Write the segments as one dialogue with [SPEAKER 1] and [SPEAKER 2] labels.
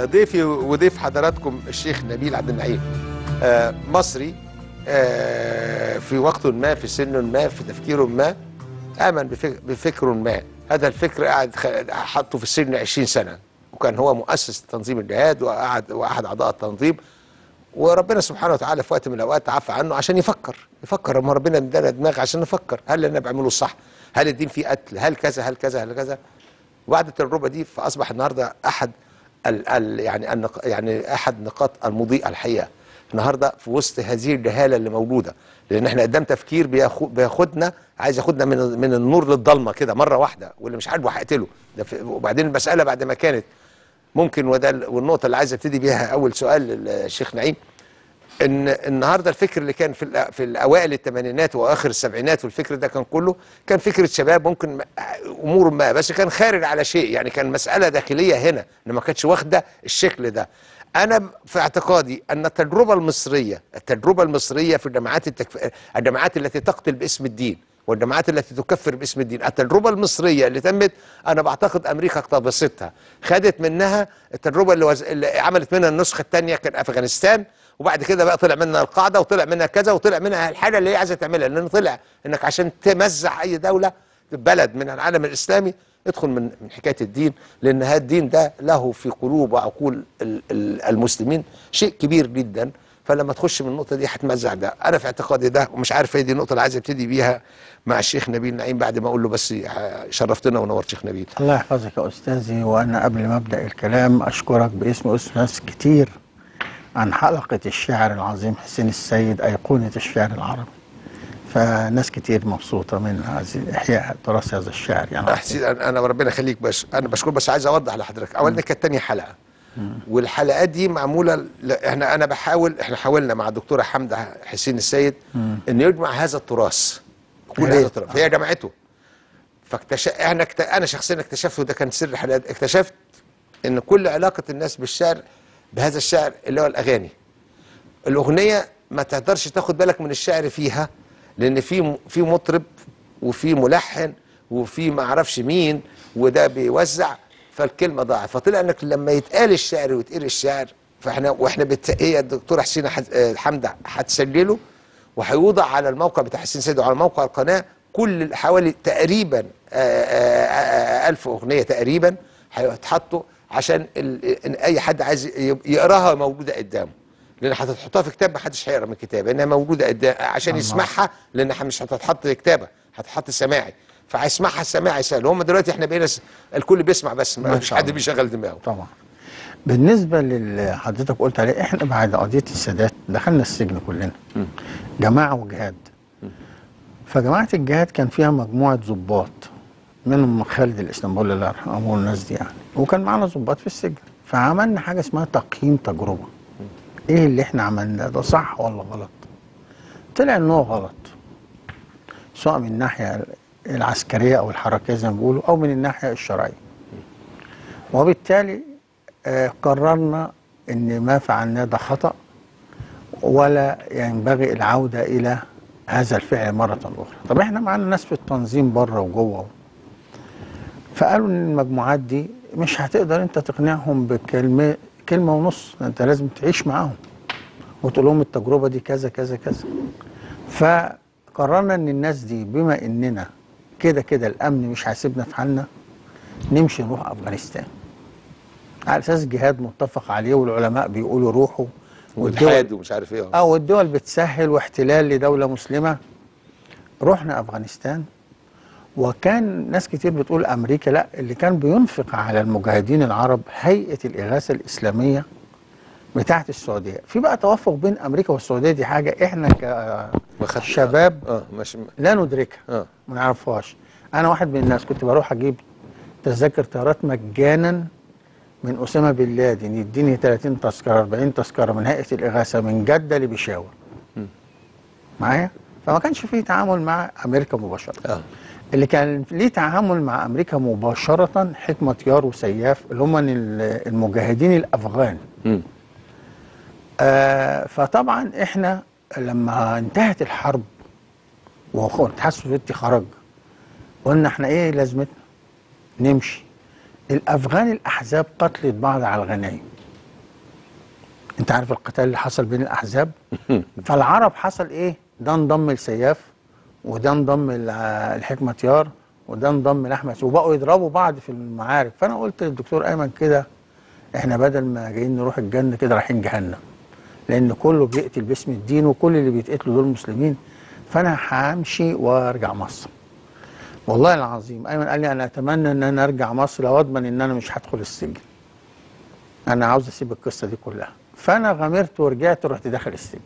[SPEAKER 1] ضيفي وضيف حضراتكم الشيخ نبيل عبد النعيم آه، مصري آه، في وقت ما في سن ما في تفكير ما آمن بفك- بفكر ما هذا الفكر قعد خ- حطه في السجن 20 سنة وكان هو مؤسس تنظيم الجهاد وقعد وأحد أعضاء التنظيم وربنا سبحانه وتعالى في وقت من الاوقات عفى عنه عشان يفكر يفكر اما ربنا ادانا دماغ عشان نفكر هل اللي انا بعمله صح هل الدين فيه قتل هل كذا هل كذا هل كذا وبعد التجربه دي فاصبح النهارده احد ال ال يعني النق يعني احد نقاط المضيئه الحقيقه النهارده في وسط هذه الجهاله اللي موجوده لان احنا قدام تفكير بياخو- بياخدنا عايز ياخدنا من من النور للضلمه كده مره واحده واللي مش عاجبه هقتله ده في- وبعدين المساله بعد ما كانت ممكن وده ال- والنقطه اللي عايز ابتدي بيها اول سؤال للشيخ نعيم ان النهارده الفكر اللي كان في الأ- في الاوائل الثمانينات واخر السبعينات والفكر ده كان كله كان فكره شباب ممكن م- امور ما بس كان خارج على شيء يعني كان مساله داخليه هنا ان ما كانتش واخده الشكل ده انا في اعتقادي ان التجربه المصريه التجربه المصريه في الجماعات التكف... الجماعات التي تقتل باسم الدين والجماعات التي تكفر باسم الدين التجربة المصرية اللي تمت أنا بعتقد أمريكا اقتبستها خدت منها التجربة اللي, وز... اللي عملت منها النسخة الثانية كان أفغانستان وبعد كده بقى طلع منها القاعدة وطلع منها كذا وطلع منها الحاجة اللي هي عايزة تعملها لأن طلع إنك عشان تمزع أي دولة بلد من العالم الإسلامي ادخل من من حكايه الدين لان هذا الدين ده له في قلوب وعقول ال- ال- المسلمين شيء كبير جدا فلما تخش من النقطه دي هتمزع ده انا في اعتقادي ده ومش عارف هي دي النقطه اللي عايز ابتدي بيها مع الشيخ نبيل نعيم بعد ما اقول له بس شرفتنا ونورت شيخ نبيل
[SPEAKER 2] الله يحفظك يا أستاذي وأنا قبل ما أبدأ الكلام أشكرك باسم أسس ناس كتير عن حلقة الشاعر العظيم حسين السيد أيقونة الشعر العربي فناس كتير مبسوطة من هذه إحياء تراث هذا الشاعر يعني
[SPEAKER 1] حسين انا أنا ربنا يخليك بس انا بشكر بس عايز اوضح لحضرتك اولا كانت تاني حلقه والحلقات دي معموله ل- احنا انا بحاول احنا حاولنا مع الدكتوره حمده حسين السيد ان يجمع هذا التراث كل
[SPEAKER 2] يا
[SPEAKER 1] هذا
[SPEAKER 2] ريت.
[SPEAKER 1] التراث هي جمعته فاكتشف احنا اكت... انا شخصيا اكتشفته ده كان سر الحلقات اكتشفت ان كل علاقه الناس بالشعر بهذا الشعر اللي هو الاغاني الاغنيه ما تقدرش تاخد بالك من الشعر فيها لان في م- في مطرب وفي ملحن وفي ما اعرفش مين وده بيوزع فالكلمه ضاعت فطلع انك لما يتقال الشعر ويتقري الشعر فاحنا واحنا بت... هي الدكتوره حسين حز... آه، حمده هتسجله وهيوضع على الموقع بتاع حسين سيد وعلى موقع القناه كل حوالي تقريبا آه، آه، آه، ألف أغنية تقريبا هيتحطوا عشان ال- إن أي حد عايز ي- يقراها موجودة قدامه لأن هتحطها في كتاب محدش هيقرا من الكتاب لأنها موجودة قدام عشان
[SPEAKER 2] الله.
[SPEAKER 1] يسمعها لأن ح- مش هتتحط كتابة هتتحط سماعي فهيسمعها السماعي سهل هم دلوقتي احنا بقينا س- الكل بيسمع بس
[SPEAKER 2] ما
[SPEAKER 1] مش
[SPEAKER 2] شاء
[SPEAKER 1] حد
[SPEAKER 2] الله.
[SPEAKER 1] بيشغل دماغه
[SPEAKER 2] طبعا بالنسبة للي حضرتك قلت عليه احنا بعد قضية السادات دخلنا السجن كلنا جماعة وجهاد فجماعة الجهاد كان فيها مجموعة ضباط منهم خالد الاسطنبولي الله يرحمه والناس دي يعني وكان معانا ضباط في السجن فعملنا حاجة اسمها تقييم تجربة ايه اللي احنا عملناه ده صح ولا غلط طلع ان هو غلط سواء من الناحية العسكرية او الحركية زي ما بيقولوا او من الناحية الشرعية وبالتالي آه، قررنا ان ما فعلناه ده خطأ ولا ينبغي العودة إلى هذا الفعل مرة أخرى طب احنا معانا ناس في التنظيم بره وجوه فقالوا ان المجموعات دي مش هتقدر انت تقنعهم بكلمة كلمة ونص انت لازم تعيش معاهم وتقول لهم التجربة دي كذا كذا كذا فقررنا ان الناس دي بما اننا كده كده الامن مش هيسيبنا في حالنا نمشي نروح افغانستان على اساس جهاد متفق عليه والعلماء بيقولوا روحوا
[SPEAKER 1] والحاد ومش عارف ايه
[SPEAKER 2] اه والدول بتسهل واحتلال لدولة مسلمة رحنا أفغانستان وكان ناس كتير بتقول أمريكا لا اللي كان بينفق على المجاهدين العرب هيئة الإغاثة الإسلامية بتاعة السعودية في بقى توافق بين أمريكا والسعودية دي حاجة إحنا
[SPEAKER 1] ما خدت-
[SPEAKER 2] كشباب
[SPEAKER 1] اه ماشي
[SPEAKER 2] لا ندركها
[SPEAKER 1] اه
[SPEAKER 2] ما نعرفهاش أنا واحد من الناس كنت بروح أجيب تذاكر طيارات مجانا من أسامة بن لادن يديني 30 تذكرة 40 تذكرة من هيئة الإغاثة من جدة لبشاور معايا فما كانش فيه تعامل مع أمريكا مباشرة
[SPEAKER 1] اه
[SPEAKER 2] اللي كان ليه تعامل مع أمريكا مباشرة حكمة يار وسياف اللي هم ال- المجاهدين الأفغان
[SPEAKER 1] مم.
[SPEAKER 2] آه فطبعا احنا لما انتهت الحرب والاتحاد السوفيتي خرج قلنا احنا ايه لازمتنا نمشي الافغان الاحزاب قتلت بعض على الغنايم انت عارف القتال اللي حصل بين الاحزاب فالعرب حصل ايه ده انضم لسياف وده انضم ل- لحكمة يار وده انضم لاحمد وبقوا يضربوا بعض في المعارك فانا قلت للدكتور ايمن كده احنا بدل ما جايين نروح الجنه كده رايحين جهنم لان كله بيقتل باسم الدين وكل اللي بيتقتلوا دول مسلمين فانا همشي وارجع مصر والله العظيم ايمن قال لي انا اتمنى ان انا ارجع مصر واضمن ان انا مش هدخل السجن انا عاوز اسيب القصه دي كلها فانا غامرت ورجعت ورحت داخل السجن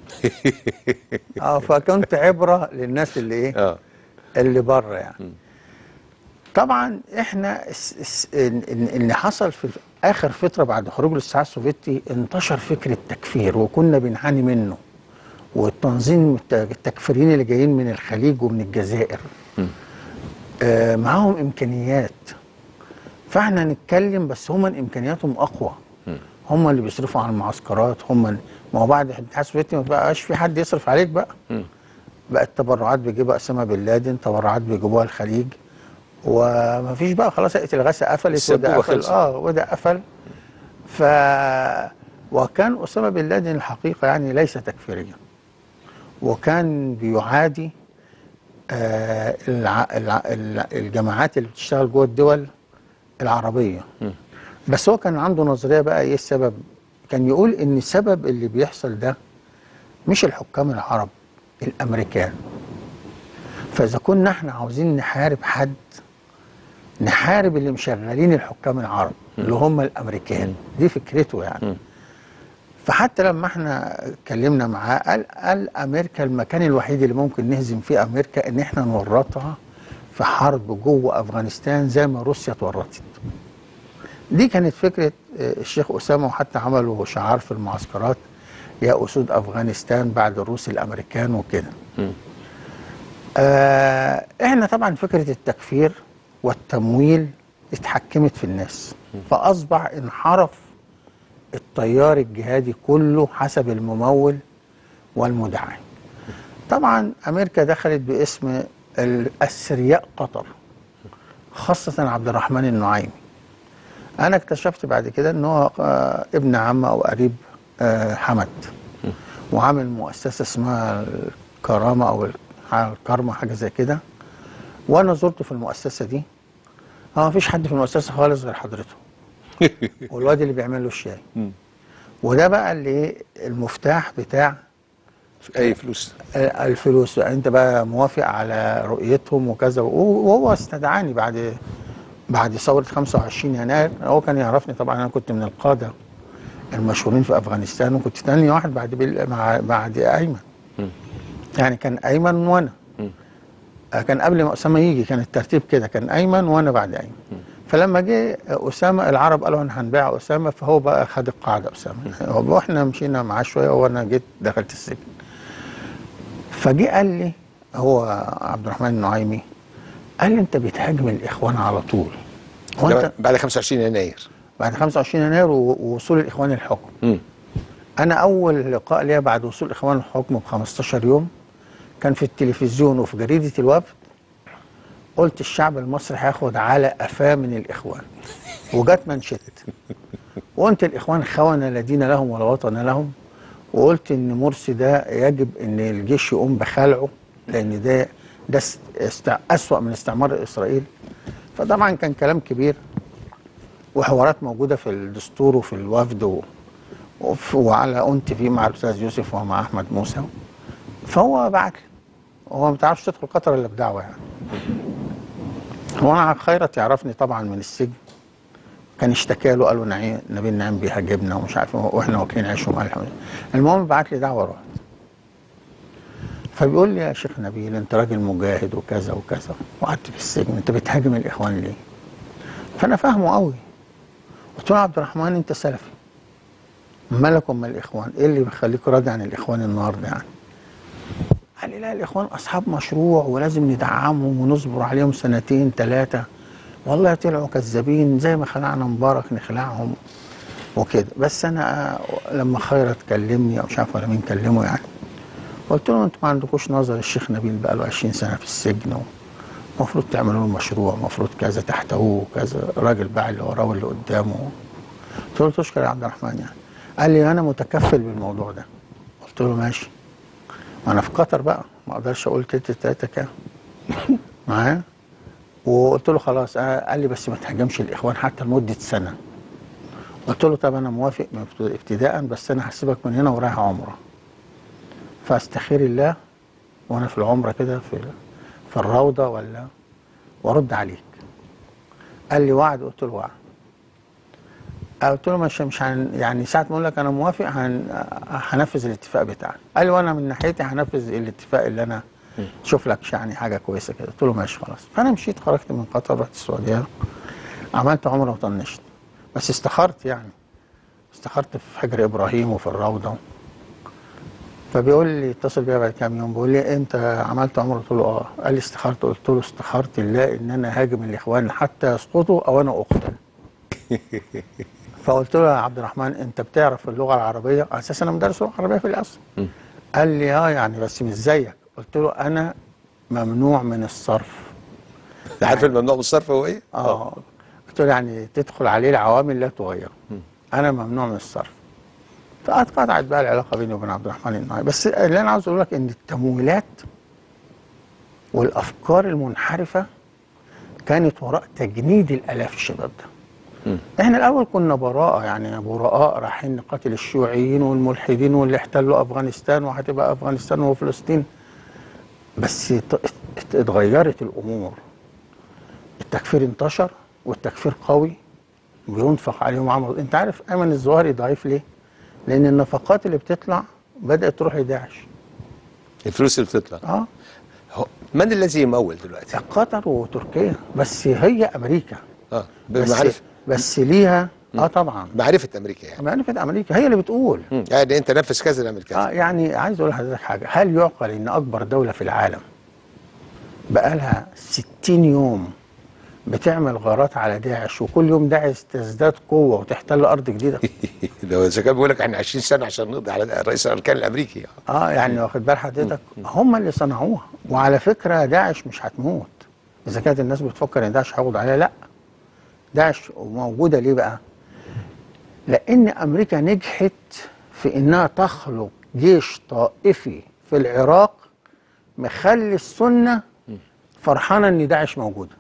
[SPEAKER 2] اه فكنت عبره للناس اللي ايه
[SPEAKER 1] اه
[SPEAKER 2] اللي بره يعني طبعا احنا الس- الس- ال- ال- اللي حصل في اخر فتره بعد خروج الاتحاد السوفيتي انتشر فكر التكفير وكنا بنعاني منه والتنظيم الت- التكفيريين اللي جايين من الخليج ومن الجزائر آه معاهم امكانيات فاحنا نتكلم بس هم امكانياتهم اقوى هم اللي بيصرفوا على المعسكرات هم اللي- ما هو بعد الاتحاد السوفيتي ما بقاش في حد يصرف عليك بقى بقت تبرعات بيجيبها اسامه بن لادن تبرعات بيجيبوها الخليج وما فيش بقى خلاص هيئه الغاثه قفلت وده
[SPEAKER 1] السبوبة
[SPEAKER 2] قفل
[SPEAKER 1] خلصت.
[SPEAKER 2] اه وده قفل ف وكان اسامه بن لادن الحقيقه يعني ليس تكفيريا وكان بيعادي آه الع... الع... الع- الجماعات اللي بتشتغل جوه الدول العربيه بس هو كان عنده نظريه بقى ايه السبب كان يقول ان السبب اللي بيحصل ده مش الحكام العرب الامريكان فاذا كنا احنا عاوزين نحارب حد نحارب اللي مشغلين الحكام العرب اللي هم الامريكان دي فكرته يعني فحتى لما احنا اتكلمنا معاه قال قال امريكا المكان الوحيد اللي ممكن نهزم فيه امريكا ان احنا نورطها في حرب جوه افغانستان زي ما روسيا اتورطت دي كانت فكره آه، الشيخ اسامه وحتى عملوا شعار في المعسكرات يا اسود افغانستان بعد الروس الامريكان وكده آه احنا طبعا فكره التكفير والتمويل اتحكمت في الناس فاصبح انحرف التيار الجهادي كله حسب الممول والمدعي طبعا امريكا دخلت باسم الاثرياء قطر خاصه عبد الرحمن النعيمي انا اكتشفت بعد كده ان هو آه، ابن عم او قريب آه، حمد وعامل مؤسسه اسمها الكرامه او الكرمه حاجه زي كده وانا زرته في المؤسسه دي اه مفيش حد في المؤسسه خالص غير حضرته والواد اللي بيعمل له الشاي وده بقى اللي إيه المفتاح بتاع
[SPEAKER 1] اي فلوس
[SPEAKER 2] الفلوس انت بقى موافق على رؤيتهم وكذا وهو استدعاني بعد بعد ثوره 25 يناير هو كان يعرفني طبعا انا كنت من القاده المشهورين في افغانستان وكنت ثاني واحد بعد بال... مع بعد ايمن يعني كان ايمن وانا آه، كان قبل ما اسامه يجي كان الترتيب كده كان ايمن وانا بعد ايمن فلما جه اسامه العرب قالوا احنا هنبيع اسامه فهو بقى خد القاعده اسامه واحنا مشينا معاه شويه وانا جيت دخلت السجن فجه قال لي هو عبد الرحمن النعيمي قال لي انت بتهاجم الاخوان على طول هو
[SPEAKER 1] ده
[SPEAKER 2] انت
[SPEAKER 1] بعد 25 يناير
[SPEAKER 2] بعد 25 يناير و- ووصول الاخوان الحكم
[SPEAKER 1] مم.
[SPEAKER 2] انا اول لقاء ليا بعد وصول الاخوان الحكم ب 15 يوم كان في التلفزيون وفي جريده الوفد قلت الشعب المصري هياخد على قفاه من الاخوان وجت منشط وقلت الاخوان خونه لا دين لهم ولا وطن لهم وقلت ان مرسي ده يجب ان الجيش يقوم بخلعه لان ده ده است- است- اسوا من استعمار اسرائيل فطبعا كان كلام كبير وحوارات موجوده في الدستور وفي الوفد و... وف- وعلى اون تي في مع الاستاذ يوسف ومع احمد موسى فهو بعت لي هو ما تعرفش تدخل قطر الا بدعوه يعني هو انا خيرت يعرفني طبعا من السجن كان اشتكى له قالوا نعيم نبيل نعيم بيهاجمنا ومش عارف إيه، واحنا واكلين عيش وملح المهم بعت لي دعوه رحت فبيقول لي يا شيخ نبيل انت راجل مجاهد وكذا وكذا وقعدت في السجن انت بتهاجم الاخوان ليه؟ فانا فاهمه قوي قلت له يا عبد الرحمن انت سلفي مالك وما الاخوان ايه اللي بيخليك راضي عن الاخوان النهارده يعني قال لي لا الاخوان اصحاب مشروع ولازم ندعمهم ونصبر عليهم سنتين ثلاثه والله طلعوا كذابين زي ما خلعنا مبارك نخلعهم وكده بس انا آه، لما خيرت كلمني او مش عارف ولا مين كلمه يعني قلت له انتوا ما عندكوش نظر الشيخ نبيل بقى له 20 سنه في السجن المفروض تعملوا له مشروع المفروض كذا تحتوه وكذا الراجل باع اللي وراه واللي قدامه قلت له تشكر يا عبد الرحمن يعني قال لي انا متكفل بالموضوع ده قلت له ماشي ما انا في قطر بقى ما اقدرش اقول تلت تلاته كام معايا وقلت له خلاص آه، قال لي بس ما تهاجمش الاخوان حتى لمده سنه قلت له طب انا موافق من ابتداء بس انا هسيبك من هنا ورايح عمره فاستخير الله وانا في العمره كده في في الروضه ولا وارد عليك قال لي وعد قلت له وعد قلت له مش مش هن يعني ساعه ما اقول لك انا موافق هن هنفذ الاتفاق بتاعنا قال لي وانا من ناحيتي هنفذ الاتفاق اللي انا شوف لك يعني حاجه كويسه كده قلت له ماشي خلاص فانا مشيت خرجت من قطر رحت السعوديه عملت عمره وطنشت بس استخرت يعني استخرت في حجر ابراهيم وفي الروضه فبيقول لي اتصل بيا بعد كام يوم بيقول لي انت عملت عمره قلت له اه قال لي استخرت قلت له استخرت الله ان انا هاجم الاخوان حتى يسقطوا او انا اقتل فقلت له يا عبد الرحمن انت بتعرف اللغه العربيه على اساس انا مدرس لغه عربيه في الاصل قال لي اه يعني بس مش زيك قلت له انا ممنوع من الصرف
[SPEAKER 1] انت عارف الممنوع من الصرف هو ايه؟
[SPEAKER 2] اه قلت له يعني تدخل عليه العوامل لا تغيره انا ممنوع من الصرف فاتقطعت بقى العلاقه بيني وبين عبد الرحمن الناعي بس اللي انا عاوز اقول لك ان التمويلات والافكار المنحرفه كانت وراء تجنيد الالاف الشباب ده احنا الاول كنا براءه يعني براء رايحين نقاتل الشيوعيين والملحدين واللي احتلوا افغانستان وهتبقى افغانستان وفلسطين بس ات- ات- اتغيرت الامور التكفير انتشر والتكفير قوي بينفق عليهم عمل انت عارف ايمن الظواهري ضعيف ليه؟ لان النفقات اللي بتطلع بدات تروح لداعش
[SPEAKER 1] الفلوس اللي بتطلع
[SPEAKER 2] اه
[SPEAKER 1] هو- من الذي يمول دلوقتي؟
[SPEAKER 2] قطر وتركيا بس هي امريكا
[SPEAKER 1] اه
[SPEAKER 2] بس
[SPEAKER 1] بمعرفه
[SPEAKER 2] بس ليها اه طبعا
[SPEAKER 1] معرفه امريكا يعني
[SPEAKER 2] معرفة امريكا هي اللي بتقول
[SPEAKER 1] مم. يعني انت نفذ كذا نعمل كذا
[SPEAKER 2] اه يعني عايز اقول لحضرتك حاجه هل يعقل ان اكبر دوله في العالم بقالها 60 يوم بتعمل غارات على داعش وكل يوم داعش تزداد قوه وتحتل ارض جديده
[SPEAKER 1] ده اذا كان بيقول لك احنا 20 سنه عشان نقضي على الرئيس الاركان الامريكي
[SPEAKER 2] اه يعني واخد بال حضرتك هم اللي صنعوها وعلى فكره داعش مش هتموت اذا كانت الناس بتفكر ان داعش هيقضي عليها لا داعش موجوده ليه بقى؟ لان امريكا نجحت في انها تخلق جيش طائفي في العراق مخلي السنه فرحانه ان داعش موجوده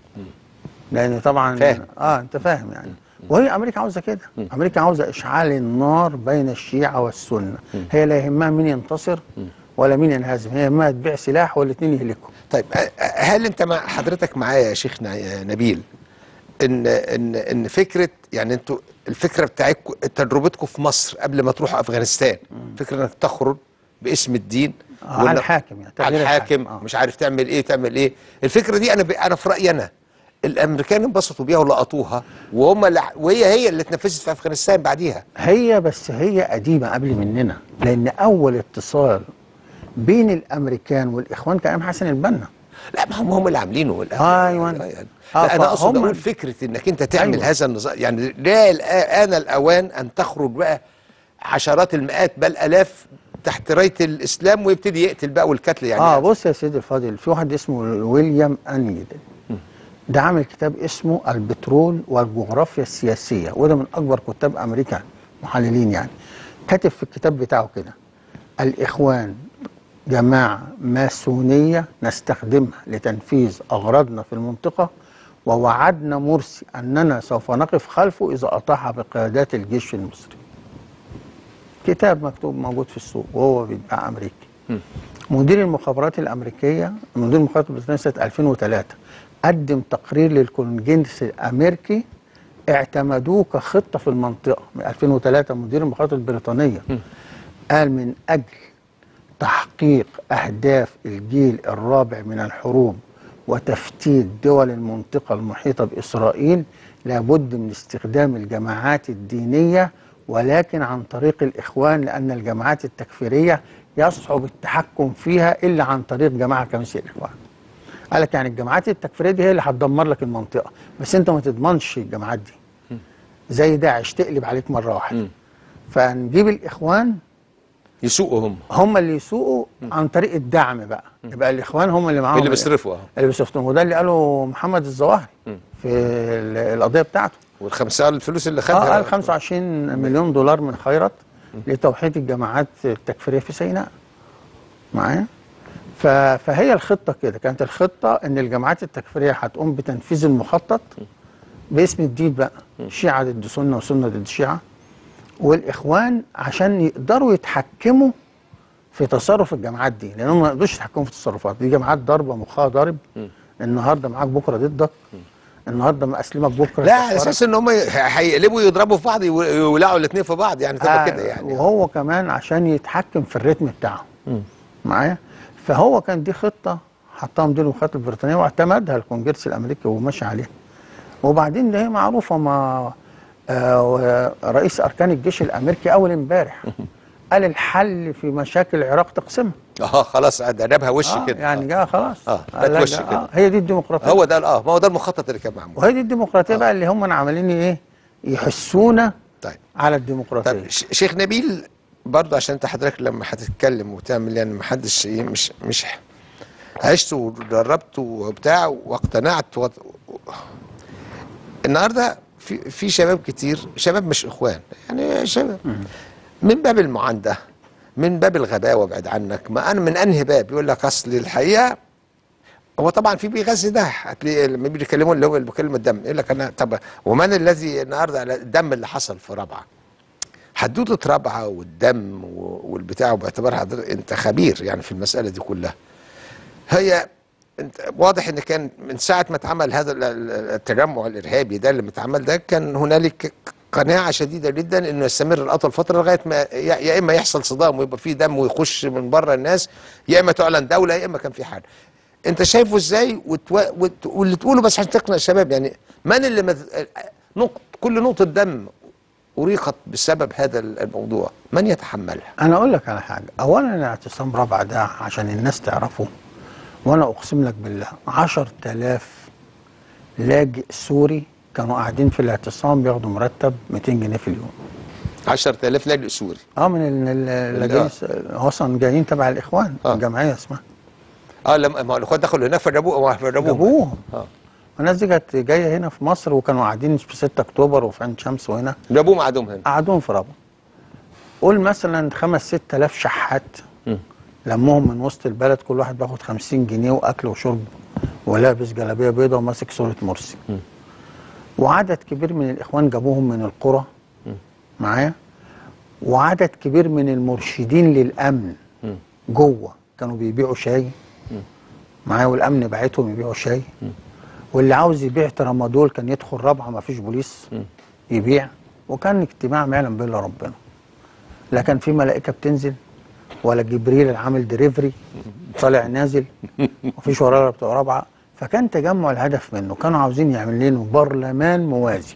[SPEAKER 2] لان طبعا
[SPEAKER 1] فاهم.
[SPEAKER 2] اه انت فاهم يعني وهي امريكا عاوزه كده امريكا عاوزه اشعال النار بين الشيعه والسنه هي لا يهمها مين ينتصر ولا مين ينهزم هي يهمها تبيع سلاح والاثنين يهلكوا
[SPEAKER 1] طيب أ- هل انت مع حضرتك معايا يا شيخ ن- نبيل ان ان ان فكره يعني انتوا الفكره بتاعتكم تجربتكم في مصر قبل ما تروحوا افغانستان فكره انك تخرج باسم الدين
[SPEAKER 2] آه، على
[SPEAKER 1] وإنك-
[SPEAKER 2] الحاكم يعني،
[SPEAKER 1] على
[SPEAKER 2] تغيير
[SPEAKER 1] الحاكم
[SPEAKER 2] الحاكم، آه.
[SPEAKER 1] مش عارف تعمل ايه تعمل ايه الفكره دي انا ب... انا في رايي انا الامريكان انبسطوا بيها ولقطوها وهم اللي... وهي هي اللي اتنفذت في افغانستان بعديها
[SPEAKER 2] هي بس هي قديمه قبل مننا لان اول اتصال بين الامريكان والاخوان كان ايام حسن البنا
[SPEAKER 1] لا ما هم هم اللي عاملينه الأول.
[SPEAKER 2] أيوة.
[SPEAKER 1] يعني
[SPEAKER 2] آه،
[SPEAKER 1] لا انا اقصد
[SPEAKER 2] فهم-
[SPEAKER 1] اقول فكره انك انت تعمل
[SPEAKER 2] أيوة.
[SPEAKER 1] هذا النظام يعني لا الان الاوان ان تخرج بقى عشرات المئات بل الاف تحت رايه الاسلام ويبتدي يقتل بقى والقتل يعني
[SPEAKER 2] اه بص يا سيدي الفاضل في واحد اسمه ويليام انجل ده عامل كتاب اسمه البترول والجغرافيا السياسيه وده من اكبر كتاب امريكا محللين يعني كاتب في الكتاب بتاعه كده الاخوان جماعه ماسونيه نستخدمها لتنفيذ اغراضنا في المنطقه ووعدنا مرسي اننا سوف نقف خلفه اذا اطاح بقيادات الجيش المصري كتاب مكتوب موجود في السوق وهو بيتباع امريكي مدير المخابرات الامريكيه مدير المخابرات البريطانيه سنه 2003 قدم تقرير للكونجنس الامريكي اعتمدوه كخطه في المنطقه من 2003 مدير المخابرات البريطانيه قال من اجل تحقيق اهداف الجيل الرابع من الحروب وتفتيت دول المنطقه المحيطه باسرائيل لابد من استخدام الجماعات الدينيه ولكن عن طريق الاخوان لان الجماعات التكفيريه يصعب التحكم فيها الا عن طريق جماعه كمثل الاخوان. قال لك يعني الجماعات التكفيريه دي هي اللي هتدمر لك المنطقه بس انت ما تضمنش الجماعات دي. زي داعش تقلب عليك مره واحده. فنجيب الاخوان
[SPEAKER 1] يسوقوا هم
[SPEAKER 2] هم اللي يسوقوا عن طريق الدعم بقى يبقى الاخوان هم اللي معاهم
[SPEAKER 1] اللي بيصرفوا اه
[SPEAKER 2] اللي بيصرفوا وده اللي قاله محمد الظواهري في ال- القضيه بتاعته
[SPEAKER 1] والخمسة الفلوس اللي
[SPEAKER 2] اه
[SPEAKER 1] خدها
[SPEAKER 2] قال 25 مليون دولار من خيرت لتوحيد الجماعات التكفيريه في سيناء معايا ف- فهي الخطه كده كانت الخطه ان الجماعات التكفيريه هتقوم بتنفيذ المخطط باسم جديد بقى شيعه ضد سنه وسنه ضد شيعه والاخوان عشان يقدروا يتحكموا في تصرف الجماعات دي لانهم ما يقدروش يتحكموا في التصرفات دي جماعات ضاربه مخها ضارب النهارده معاك بكره ضدك النهارده مقسمك بكره
[SPEAKER 1] لا على
[SPEAKER 2] يكفرك.
[SPEAKER 1] اساس ان هم هيقلبوا يضربوا في بعض يو- يولعوا الاثنين في بعض يعني تبقى
[SPEAKER 2] آه،
[SPEAKER 1] كده يعني
[SPEAKER 2] وهو كمان عشان يتحكم في الريتم بتاعه معايا فهو كان دي خطه حطها مدير المخابرات البريطانيه واعتمدها الكونجرس الامريكي وماشي عليها وبعدين ده هي معروفه ما آه رئيس اركان الجيش الامريكي اول امبارح قال الحل في مشاكل العراق تقسمها
[SPEAKER 1] اه خلاص ده جابها وش
[SPEAKER 2] آه
[SPEAKER 1] كده
[SPEAKER 2] يعني جاء خلاص
[SPEAKER 1] آه،
[SPEAKER 2] قال
[SPEAKER 1] بقت
[SPEAKER 2] لك
[SPEAKER 1] وش
[SPEAKER 2] آه،
[SPEAKER 1] كده.
[SPEAKER 2] هي دي الديمقراطيه
[SPEAKER 1] هو ده اه ما هو ده المخطط اللي كان معمول
[SPEAKER 2] وهي دي الديمقراطيه بقى اللي هم عمالين ايه يحسونا
[SPEAKER 1] طيب
[SPEAKER 2] على الديمقراطيه
[SPEAKER 1] طيب ش- شيخ نبيل برضه عشان انت حضرتك لما هتتكلم وتعمل يعني ما حدش ايه مش مش عشت وجربت وبتاع واقتنعت و... النهارده في في شباب كتير شباب مش اخوان يعني شباب من باب المعانده من باب الغباوه بعد عنك ما انا من انهي باب يقول لك اصل الحقيقه هو طبعا في بيغذي ده هتلاقي لما بيتكلموا اللي هو اللي بيكلم الدم يقول لك انا طب ومن الذي النهارده على الدم اللي حصل في رابعه حدوته رابعه والدم و- والبتاع وباعتبار حضرتك انت خبير يعني في المساله دي كلها هي انت واضح ان كان من ساعه ما اتعمل هذا ال- ال- التجمع الارهابي ده اللي متعمل ده كان هنالك قناعه شديده جدا انه يستمر لاطول فتره لغايه ما يا يا اما يحصل صدام ويبقى فيه دم ويخش من بره الناس يا اما تعلن دوله يا اما كان في حاجه انت شايفه ازاي وتو... وت... واللي تقوله بس عشان تقنع الشباب يعني من اللي مذ... نقط كل نقطه دم أريقت بسبب هذا الموضوع من يتحملها
[SPEAKER 2] انا اقول لك على حاجه اولا اعتصام رابعه ده عشان الناس تعرفه وانا اقسم لك بالله 10000 لاجئ سوري كانوا قاعدين في الاعتصام بياخدوا مرتب 200 جنيه في اليوم
[SPEAKER 1] 10000 لاجئ سوري
[SPEAKER 2] اه من ال- ال- اللاجئين الس- اصلا جايين تبع الاخوان
[SPEAKER 1] آه.
[SPEAKER 2] الجمعيه اسمها
[SPEAKER 1] اه لما ما الاخوات دخلوا هناك فربوه فربوهم
[SPEAKER 2] جابوهم
[SPEAKER 1] اه
[SPEAKER 2] الناس دي كانت جايه هنا في مصر وكانوا قاعدين في 6 اكتوبر وفي عين شمس وهنا
[SPEAKER 1] جابوهم قعدوهم هنا
[SPEAKER 2] قعدوهم في رابعه قول مثلا خمس ست آلاف شحات لمهم من وسط البلد كل واحد بياخد 50 جنيه واكل وشرب ولابس جلابيه بيضاء وماسك صوره مرسي وعدد كبير من الاخوان جابوهم من القرى معايا وعدد كبير من المرشدين للامن جوه كانوا بيبيعوا شاي معايا والامن بعتهم يبيعوا شاي واللي عاوز يبيع ترامادول كان يدخل رابعه ما فيش بوليس يبيع وكان اجتماع ما يعلم به الا ربنا لا كان في ملائكه بتنزل ولا جبريل العامل دليفري طالع نازل مفيش وراه إلا بتوع رابعه فكان تجمع الهدف منه كانوا عاوزين يعمل لنا برلمان موازي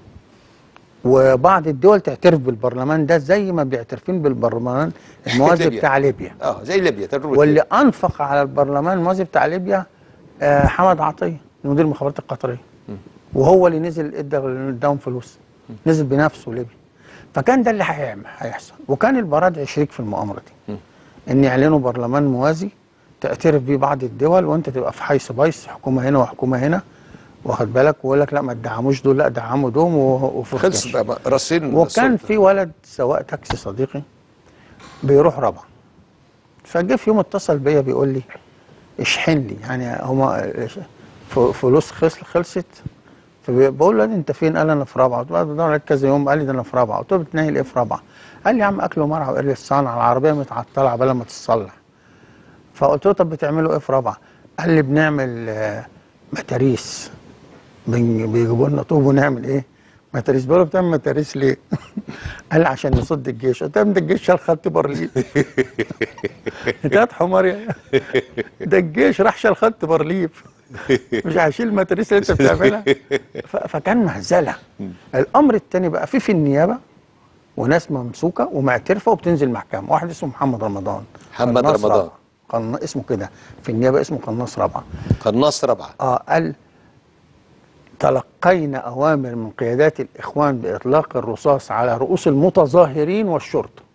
[SPEAKER 2] وبعض الدول تعترف بالبرلمان ده زي ما بيعترفين بالبرلمان الموازي
[SPEAKER 1] ليبيا.
[SPEAKER 2] بتاع ليبيا
[SPEAKER 1] اه زي ليبيا تجربه
[SPEAKER 2] واللي
[SPEAKER 1] ليبيا.
[SPEAKER 2] انفق على البرلمان الموازي بتاع ليبيا آه، حمد عطيه مدير المخابرات القطريه وهو اللي نزل ادى اداهم فلوس نزل بنفسه ليبيا فكان ده اللي هيعمل هيحصل وكان البرادعي شريك في المؤامره دي ان يعلنوا برلمان موازي تعترف بيه بعض الدول وانت تبقى في حيث بيس حكومه هنا وحكومه هنا واخد بالك ويقول لك لا ما تدعموش دول لا دعموا دوم و- وفي
[SPEAKER 1] خلص
[SPEAKER 2] الكاش.
[SPEAKER 1] بقى راسين
[SPEAKER 2] وكان
[SPEAKER 1] السلطة.
[SPEAKER 2] في ولد سواق تاكسي صديقي بيروح رابعه فجه في يوم اتصل بيا بيقول لي اشحن لي يعني هما ف- فلوس خلص خلصت فبقول له انت فين؟ قال انا في رابعه قلت له بدور عليك كذا يوم قال لي ده انا في رابعه قلت له بتنيل ايه في رابعه؟ قال لي يا عم اكل ومرعى وقال لي الصنعه العربيه متعطله عبال ما تتصلح فقلت له طب بتعملوا ايه في رابعه؟ قال لي بنعمل آه، متاريس بن- بيجيبوا لنا طوب ونعمل ايه؟ متاريس بقول له بتعمل متاريس ليه؟ قال لي عشان يصد الجيش قلت له ده الجيش شال خط برلين انت هات حمار يا ده الجيش راح شال خط برليف مش هشيل المتاريس اللي انت بتعملها ف- فكان مهزله الامر الثاني بقى في في النيابه وناس ممسوكه ومعترفه وبتنزل محكمه واحد اسمه محمد رمضان
[SPEAKER 1] محمد
[SPEAKER 2] قناص
[SPEAKER 1] رمضان.
[SPEAKER 2] رابعة. قن... اسمه كده في النيابه اسمه قناص رابعه
[SPEAKER 1] قناص رابعه
[SPEAKER 2] اه قال تلقينا اوامر من قيادات الاخوان باطلاق الرصاص على رؤوس المتظاهرين والشرطه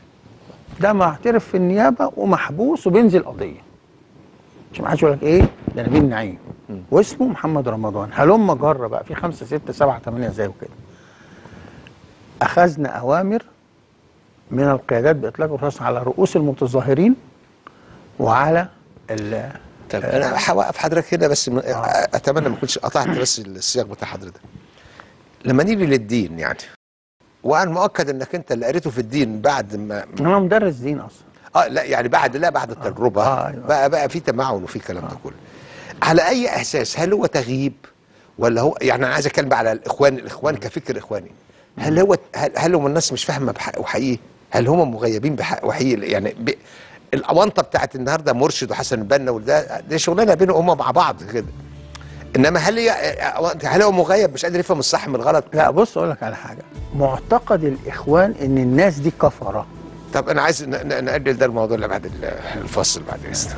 [SPEAKER 2] ده معترف في النيابه ومحبوس وبينزل قضيه مش ما حدش يقول لك ايه ده نبيل نعيم واسمه محمد رمضان هلم جرة بقى في خمسة ستة سبعة ثمانية زي وكده أخذنا أوامر من القيادات بإطلاق الرصاص على رؤوس المتظاهرين وعلى ال
[SPEAKER 1] طب انا هوقف حضرتك هنا بس م... اتمنى ما اكونش قطعت بس السياق بتاع حضرتك لما نيجي للدين يعني وانا مؤكد انك انت اللي قريته في الدين بعد ما
[SPEAKER 2] أنا مدرس دين أصلا
[SPEAKER 1] اه لا يعني بعد لا بعد التجربه
[SPEAKER 2] آه، أيوة.
[SPEAKER 1] بقى بقى في تمعن وفي الكلام ده كله على اي اساس هل هو تغييب ولا هو يعني انا عايز اتكلم بقى على الاخوان الاخوان كفكر اخواني هل هو هل, هل هم الناس مش فاهمه بحق وحقيقي هل هم مغيبين بحق وحقيقي يعني ب... الاونطه بتاعت النهارده مرشد وحسن البنا وده دي شغلانه بينهم هم مع بعض كده انما هل هي هل هو مغيب مش قادر يفهم الصح من الغلط
[SPEAKER 2] لا بص أقول لك على حاجة معتقد الإخوان إن الناس دي كفرة
[SPEAKER 1] طب انا عايز ن- ن- نأجل ده الموضوع اللي بعد ال- الفصل بعد اذنك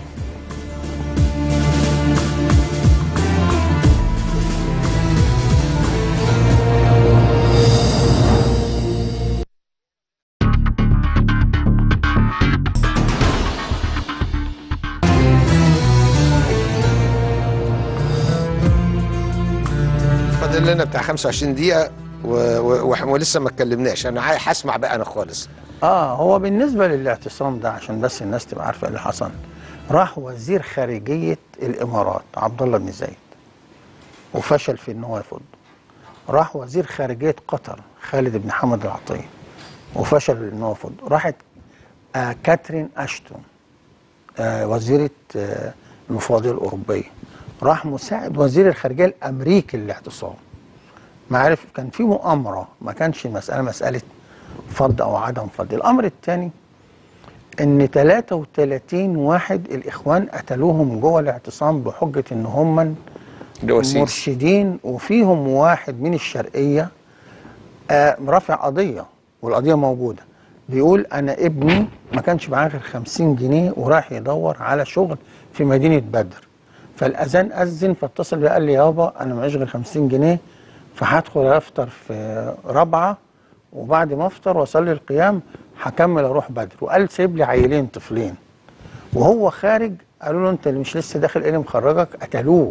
[SPEAKER 1] فاضل لنا بتاع 25 دقيقة و... و... و... ولسه ما اتكلمناش انا عاي- هسمع بقى انا خالص
[SPEAKER 2] اه هو بالنسبه للاعتصام ده عشان بس الناس تبقى عارفه ايه اللي حصل راح وزير خارجيه الامارات عبد الله بن زايد وفشل في ان هو يفض راح وزير خارجيه قطر خالد بن حمد العطيه وفشل ان هو يفض راحت آه كاترين اشتون آه وزيره آه المفوضيه الاوروبيه راح مساعد وزير الخارجيه الامريكي للاعتصام ما عارف كان في مؤامره ما كانش مساله مساله فض او عدم فض الامر الثاني ان 33 واحد الاخوان قتلوهم جوه الاعتصام بحجه ان هم
[SPEAKER 1] جواسيس
[SPEAKER 2] مرشدين وفيهم واحد من الشرقيه آه رافع قضيه والقضيه موجوده بيقول انا ابني ما كانش معاه غير 50 جنيه وراح يدور على شغل في مدينه بدر فالاذان اذن فاتصل بي قال لي يابا انا معيش غير 50 جنيه فهدخل افطر في رابعه وبعد ما افطر واصلي القيام هكمل اروح بدر وقال سيب لي عيلين طفلين وهو خارج قالوا له انت اللي مش لسه داخل ايه اللي مخرجك قتلوه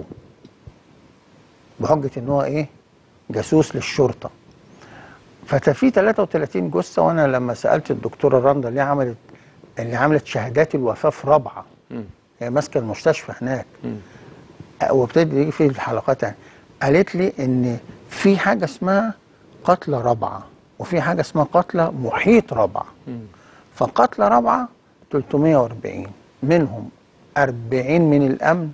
[SPEAKER 2] بحجه ان هو ايه جاسوس للشرطه ففي 33 جثه وانا لما سالت الدكتوره رندا اللي عملت اللي عملت شهادات الوفاه في رابعه هي ماسكه المستشفى هناك أه، وابتدي يجي في الحلقات يعني قالت لي ان في حاجه اسمها قتلى رابعه وفي حاجه اسمها قتلى محيط رابعه فقتلى رابعه 340 منهم 40 من الامن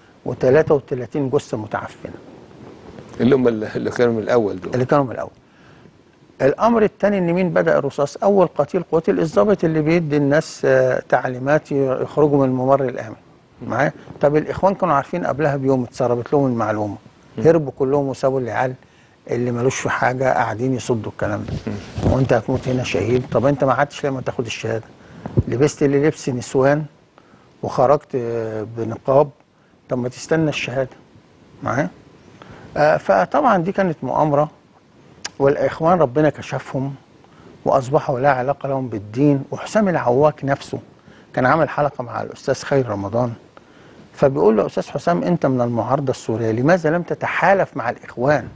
[SPEAKER 2] و33 جثه متعفنه
[SPEAKER 1] اللي هم اللي اللي كانوا من الاول دول
[SPEAKER 2] اللي كانوا من الاول الامر الثاني ان مين بدا الرصاص اول قتيل قتل الضابط اللي بيدي الناس آه، تعليمات يخرجوا من الممر الامن معايا طب الاخوان كانوا عارفين قبلها بيوم اتسربت لهم المعلومه هربوا كلهم وسابوا العيال اللي ملوش في حاجه قاعدين يصدوا الكلام ده وانت هتموت هنا شهيد طب انت ما قعدتش لما تاخد الشهاده لبست اللي لبس نسوان وخرجت آه، بنقاب طب ما تستنى الشهاده معايا آه، فطبعا دي كانت مؤامره والاخوان ربنا كشفهم واصبحوا لا علاقه لهم بالدين وحسام العواك نفسه كان عامل حلقه مع الاستاذ خير رمضان فبيقول له استاذ حسام انت من المعارضه السوريه لماذا لم تتحالف مع الاخوان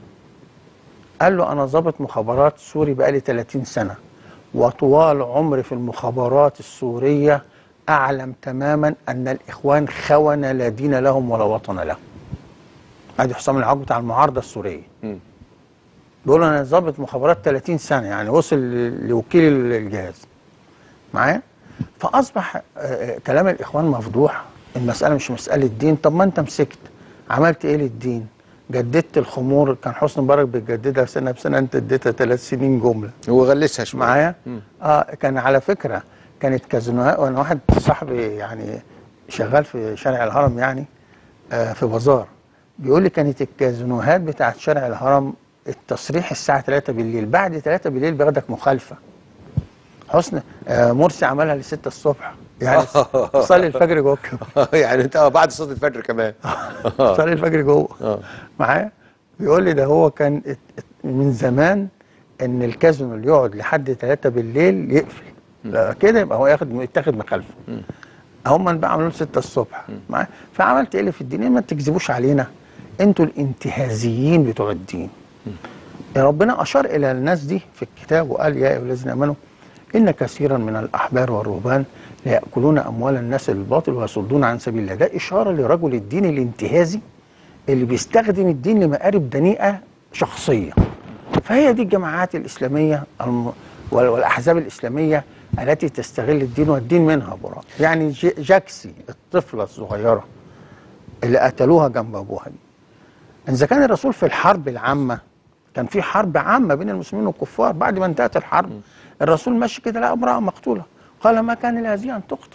[SPEAKER 2] قال له انا ضابط مخابرات سوري بقالي 30 سنه وطوال عمري في المخابرات السوريه اعلم تماما ان الاخوان خونه لا دين لهم ولا وطن لهم ادي حسام العواك بتاع المعارضه السوريه
[SPEAKER 1] مم.
[SPEAKER 2] بيقول انا ضابط مخابرات 30 سنه يعني وصل ل- لوكيل الجهاز معايا فاصبح آه، آه، كلام الاخوان مفضوح المساله مش مساله دين طب ما انت مسكت عملت ايه للدين جددت الخمور كان حسني مبارك بيجددها سنه بسنه انت اديتها ثلاث سنين جمله
[SPEAKER 1] هو غلسها شويه
[SPEAKER 2] معايا
[SPEAKER 1] مم.
[SPEAKER 2] اه كان على فكره كانت كازينوهات وانا واحد صاحبي يعني شغال في شارع الهرم يعني آه في بازار بيقول لي كانت الكازينوهات بتاعت شارع الهرم التصريح الساعه 3 بالليل بعد 3 بالليل بياخدك مخالفه حسن آه مرسي عملها ل 6 الصبح يعني صلي الفجر جوه الكاميرا.
[SPEAKER 1] يعني انت آه، بعد صوت الفجر كمان
[SPEAKER 2] صلي الفجر جوه
[SPEAKER 1] اه
[SPEAKER 2] معايا بيقول لي ده هو كان ات- ات- من زمان ان الكازينو اللي يقعد لحد 3 بالليل يقفل لا كده يبقى هو ياخد يتاخد مخالفه هم بقى عملوا 6 الصبح معايا فعملت ايه اللي في الدين ما تكذبوش علينا انتوا الانتهازيين بتوع الدين ربنا اشار الى الناس دي في الكتاب وقال يا ايها الذين امنوا ان كثيرا من الاحبار والرهبان ليأكلون اموال الناس بالباطل ويصدون عن سبيل الله ده اشاره لرجل الدين الانتهازي اللي بيستخدم الدين لمآرب دنيئه شخصيه فهي دي الجماعات الاسلاميه الم- وال- والاحزاب الاسلاميه التي تستغل الدين والدين منها براء يعني ج- جاكسي الطفله الصغيره اللي قتلوها جنب ابوها دي اذا كان الرسول في الحرب العامه كان في حرب عامه بين المسلمين والكفار بعد ما انتهت الحرب الرسول ماشي كده لقى امراه مقتوله قال ما كان لهذه ان تقتل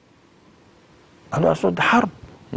[SPEAKER 2] قال له يا رسول ده حرب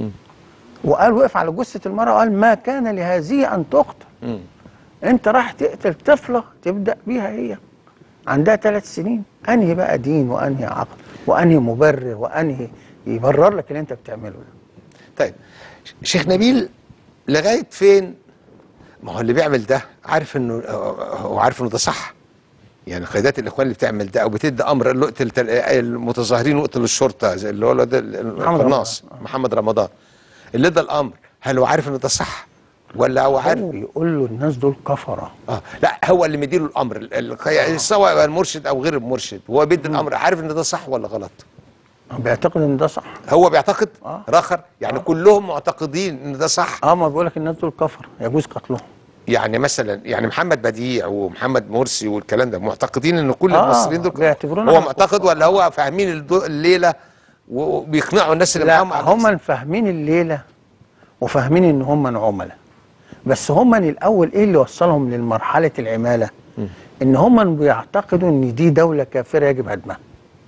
[SPEAKER 2] وقال وقف على جثه المراه وقال ما كان لهذه ان تقتل انت راح تقتل طفله تبدا بيها هي عندها ثلاث سنين انهي بقى دين وانهي عقل وانهي مبرر وانهي يبرر لك اللي انت بتعمله ده
[SPEAKER 1] طيب شيخ نبيل لغايه فين ما هو اللي بيعمل ده عارف انه هو عارف انه ده صح يعني قيادات الاخوان اللي بتعمل ده او بتدي امر اللي اقتل تل- المتظاهرين واقتل الشرطه زي اللي هو ده القناص محمد رمضان اللي ادى الامر هل هو عارف انه ده صح ولا هو عارف
[SPEAKER 2] هو يقول له الناس دول كفره
[SPEAKER 1] اه لا هو اللي مديله الامر ال- ال- سواء المرشد او غير المرشد هو بيدي الامر عارف ان ده صح ولا غلط
[SPEAKER 2] بيعتقد ان ده صح
[SPEAKER 1] هو بيعتقد
[SPEAKER 2] آه.
[SPEAKER 1] رخر يعني كلهم معتقدين ان ده صح
[SPEAKER 2] اه ما بيقول لك الناس دول كفر يجوز قتلهم
[SPEAKER 1] يعني مثلا يعني محمد بديع ومحمد مرسي والكلام ده معتقدين ان كل
[SPEAKER 2] آه،
[SPEAKER 1] المصريين دول
[SPEAKER 2] بيعتبرونا
[SPEAKER 1] هو
[SPEAKER 2] إحنا
[SPEAKER 1] معتقد
[SPEAKER 2] كفار.
[SPEAKER 1] ولا هو فاهمين الدو- الليله وبيقنعوا الناس اللي
[SPEAKER 2] لا
[SPEAKER 1] معاهم على
[SPEAKER 2] هم فاهمين الليله وفاهمين ان هم عملاء بس هم الاول ايه اللي وصلهم للمرحله العماله ان هم بيعتقدوا ان دي دوله كافره يجب هدمها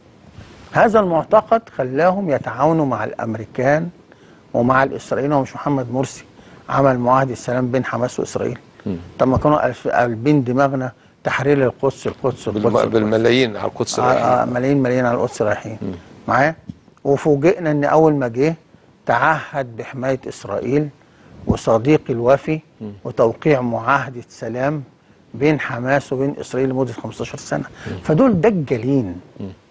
[SPEAKER 2] هذا المعتقد خلاهم يتعاونوا مع الامريكان ومع الاسرائيليين ومش محمد مرسي عمل معاهده السلام بين حماس واسرائيل طب ما كانوا ألف- قلبين دماغنا تحرير القدس القدس القدس,
[SPEAKER 1] بالم-
[SPEAKER 2] القدس.
[SPEAKER 1] بالملايين على القدس
[SPEAKER 2] آه آه
[SPEAKER 1] الرايحين.
[SPEAKER 2] ملايين ملايين على القدس رايحين معايا وفوجئنا ان اول ما جه تعهد بحمايه اسرائيل وصديق الوفي وتوقيع معاهده سلام بين حماس وبين اسرائيل لمده 15 سنه فدول دجالين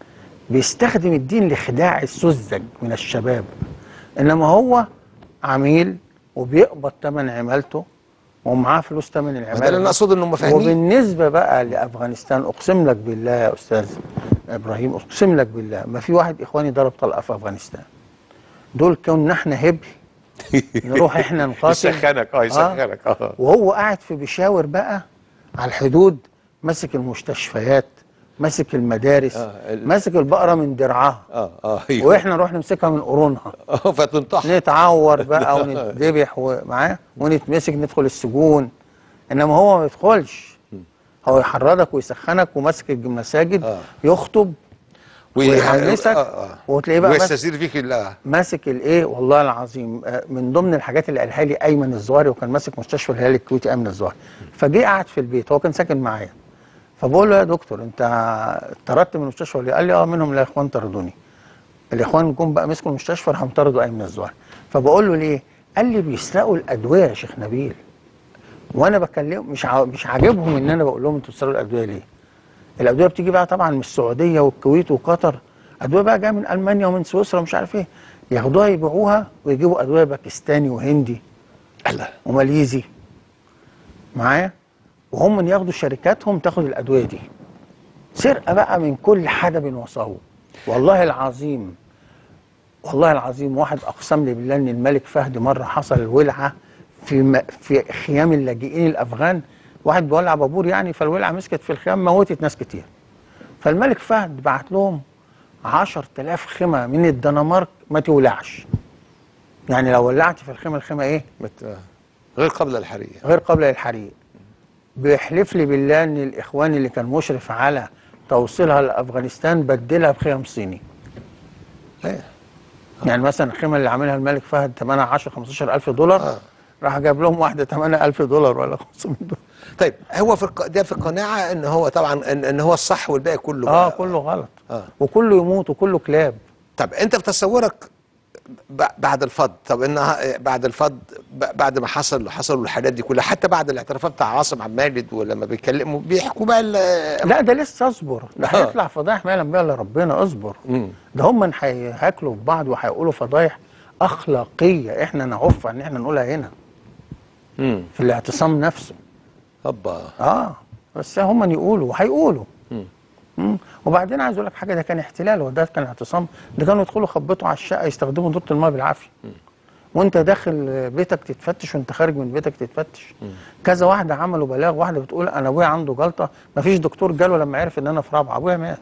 [SPEAKER 2] بيستخدم الدين لخداع السذج من الشباب انما هو عميل وبيقبض ثمن عمالته ومعاه فلوس ثمن العماله
[SPEAKER 1] ده اللي انا اقصده ان هم فاهمين
[SPEAKER 2] وبالنسبه بقى لافغانستان اقسم لك بالله يا استاذ ابراهيم اقسم لك بالله ما في واحد اخواني ضرب طلقه في افغانستان دول كنا احنا هبل نروح احنا نقاتل
[SPEAKER 1] يسخنك اه يسخنك اه
[SPEAKER 2] وهو قاعد في بيشاور بقى على الحدود ماسك المستشفيات ماسك المدارس
[SPEAKER 1] آه، ال-
[SPEAKER 2] ماسك البقره من درعها
[SPEAKER 1] اه اه ايوه
[SPEAKER 2] واحنا نروح نمسكها من قرونها
[SPEAKER 1] اه فتنطح
[SPEAKER 2] نتعور بقى ونتذبح ومعاه ونتمسك ندخل السجون انما هو ما يدخلش هو يحرضك ويسخنك وماسك المساجد
[SPEAKER 1] آه.
[SPEAKER 2] يخطب
[SPEAKER 1] وي-
[SPEAKER 2] ويحمسك
[SPEAKER 1] آه، آه.
[SPEAKER 2] وتلاقيه بقى ماسك
[SPEAKER 1] ويستثير فيك ال-
[SPEAKER 2] ماسك الايه والله العظيم آه، من ضمن الحاجات اللي قالها لي ايمن الزواري وكان ماسك مستشفى الهلال الكويتي ايمن الزواري فجه قعد في البيت هو كان ساكن معايا فبقول له يا دكتور انت طردت من المستشفى ولا إيه؟ قال لي اه منهم الاخوان طردوني الاخوان جم بقى مسكوا المستشفى راحوا طردوا ايمن الزواري فبقول له ليه؟ قال لي بيسرقوا الادويه يا شيخ نبيل وانا بكلم مش ع... مش عاجبهم ان انا بقول لهم انتوا بتسرقوا الادويه ليه؟ الادويه بتيجي بقى طبعا من السعوديه والكويت وقطر ادويه بقى جايه من المانيا ومن سويسرا ومش عارف ايه ياخدوها يبيعوها ويجيبوا ادويه باكستاني وهندي
[SPEAKER 1] الله
[SPEAKER 2] وماليزي معايا وهم من ياخدوا شركاتهم تاخد الادويه دي سرقه بقى من كل حدب وصوب والله العظيم والله العظيم واحد اقسم لي بالله ان الملك فهد مره حصل الولعه في م... في خيام اللاجئين الافغان واحد بيولع بابور يعني فالولعه مسكت في الخيام موتت ناس كتير فالملك فهد بعت لهم 10000 خيمه من الدنمارك ما تولعش يعني لو ولعت في الخيمه الخيمه ايه
[SPEAKER 1] مت- آه. غير قبل الحريق
[SPEAKER 2] غير قبل الحريق بيحلف لي بالله ان الاخوان اللي كان مشرف على توصيلها لافغانستان بدلها بخيم صيني
[SPEAKER 1] إيه.
[SPEAKER 2] يعني مثلا الخيمه اللي عاملها الملك فهد ثمنها 10 15 الف دولار
[SPEAKER 1] آه.
[SPEAKER 2] راح جاب لهم واحده ثمنها 1000 دولار ولا 500 دولار
[SPEAKER 1] طيب هو في الق... ده في قناعه ان هو طبعا ان, إن هو الصح والباقي كله
[SPEAKER 2] اه
[SPEAKER 1] بقى.
[SPEAKER 2] كله غلط
[SPEAKER 1] آه.
[SPEAKER 2] وكله يموت وكله كلاب
[SPEAKER 1] طب انت في تصورك ب- بعد الفض طب انها بعد الفض ب- بعد ما حصل اللي حصل والحاجات دي كلها حتى بعد الاعترافات بتاع عاصم عبد الماجد ولما بيتكلموا بيحكوا بقى ال-
[SPEAKER 2] لا ده لسه اصبر ده
[SPEAKER 1] آه.
[SPEAKER 2] هيطلع فضايح ما يعلم بها الا ربنا اصبر
[SPEAKER 1] مم.
[SPEAKER 2] ده هم من هياكلوا في بعض وهيقولوا فضايح اخلاقيه احنا نعف ان احنا نقولها هنا
[SPEAKER 1] مم.
[SPEAKER 2] في الاعتصام نفسه
[SPEAKER 1] هبا
[SPEAKER 2] اه بس هم اللي يقولوا وهيقولوا
[SPEAKER 1] مم.
[SPEAKER 2] مم. وبعدين عايز اقول لك حاجه ده كان احتلال وده كان اعتصام ده كانوا يدخلوا يخبطوا على الشقه يستخدموا دوره الماء بالعافيه وانت داخل بيتك تتفتش وانت خارج من بيتك تتفتش كذا واحده عملوا بلاغ واحده بتقول انا ابويا عنده جلطه مفيش دكتور جاله لما عرف ان انا في رابعه ابويا مات